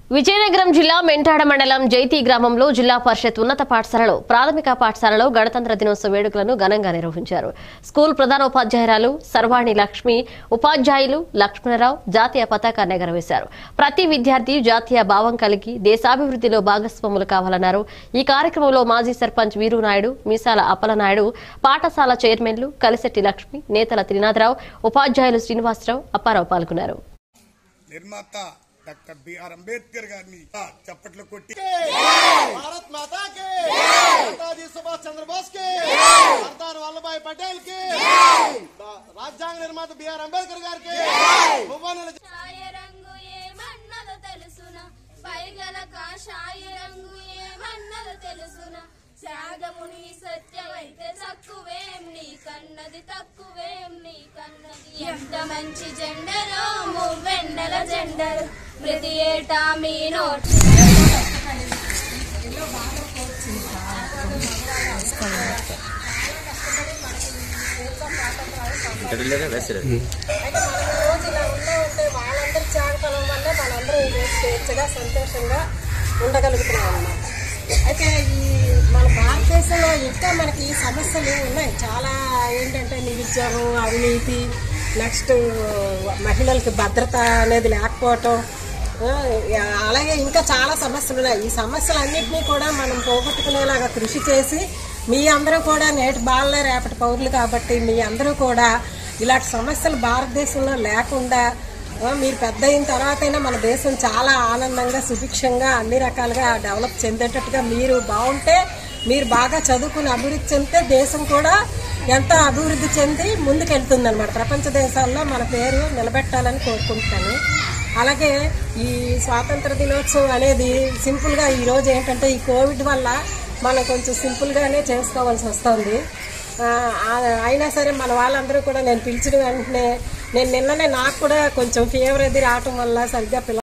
విజయనగరం జిల్లా మెంటాడ మండలం జైతి గ్రామంలో జిల్లా పరిషత్ ఉన్నత పాఠశాలలో ప్రాథమిక పాఠశాలలో గణతంత్ర దినోత్సవ వేడుకలను ఘనంగా నిర్వహించారు స్కూల్ ప్రధానోపాధ్యాయురాలు సర్వాణి లక్ష్మి ఉపాధ్యాయులు లక్ష్మణరావు జాతీయ పతాకాన్ని ఎగరవేశారు ప్రతి విద్యార్థి జాతీయ భావం కలిగి దేశాభివృద్ధిలో భాగస్వాములు కావాలన్నారు ఈ కార్యక్రమంలో మాజీ సర్పంచ్ వీరు నాయుడు మీసాల అప్పలనాయుడు పాఠశాల చైర్మన్లు కలిశెట్టి లక్ష్మి నేతల త్రినాథరావు ఉపాధ్యాయులు శ్రీనివాసరావు అప్పారావు పాల్గొన్నారు నిర్మాత డాక్టర్ బిఆర్ అంబేద్కర్ గారిని చప్పట్లు కొట్టి भारत माता के नेताजी सुभाष चंद्र बोस के सरदार वल्लभ भाई पटेल के రాజ్యాంగ నిర్మాత బిఆర్ అంబేద్కర్ గారికి భువనల కాషాయ రంగు ఏమన్నదో తెలుసునా పైగల కాషాయ రంగు ఏమన్నదో తెలుసునా త్యాగముని సత్యమైతే తక్కువేం నీ కన్నది తక్కువేం నీ కన్నది ఎంత మంచి జెండరో మువ్వెన్నెల జెండరు ప్రతి ఏటా మీ నోటి అయితే మనం ఈ రోజు ఇలా ఉన్నా ఉంటే వాళ్ళందరి త్యాగఫలం వల్ల మనందరం ఈ రోజు స్వేచ్ఛగా సంతోషంగా ఉండగలుగుతున్నాం అన్నమాట అయితే ఈ మన భారతదేశంలో ఇంకా మనకి ఈ సమస్యలు ఉన్నాయి చాలా ఏంటంటే నిరుద్యోగం అవినీతి నెక్స్ట్ మహిళలకి భద్రత అనేది లేకపోవటం ఆ, అలాగే ఇంకా చాలా సమస్యలు ఉన్నాయి ఈ సమస్యలన్నింటినీ కూడా మనం పోగొట్టుకునేలాగా కృషి చేసి మీ అందరూ కూడా నేటి బాలలే రేపటి పౌరులు కాబట్టి మీ అందరూ కూడా ఇలాంటి సమస్యలు భారతదేశంలో లేకుండా ఆ, మీరు పెద్ద అయిన తర్వాతైనా మన దేశం చాలా ఆనందంగా సుభిక్షంగా అన్ని రకాలుగా డెవలప్ చెందేటట్టుగా మీరు బాగుంటే మీరు బాగా చదువుకుని అభివృద్ధి చెందితే దేశం కూడా ఎంతో అభివృద్ధి చెంది ముందుకెళ్తుంది అనమాట ప్రపంచ దేశాల్లో మన పేరు నిలబెట్టాలని కోరుకుంటున్నాను అలాగే ఈ స్వాతంత్ర దినోత్సవం అనేది సింపుల్గా ఈ రోజు ఏంటంటే ఈ కోవిడ్ వల్ల మనం కొంచెం సింపుల్గానే చేసుకోవాల్సి వస్తుంది ఆ, ఆ- అయినా సరే మన వాళ్ళందరూ కూడా నేను పిలిచిన వెంటనే నేను నిన్ననే నాకు కూడా కొంచెం ఫీవర్ అది రావటం వల్ల సరిగ్గా పిల్ల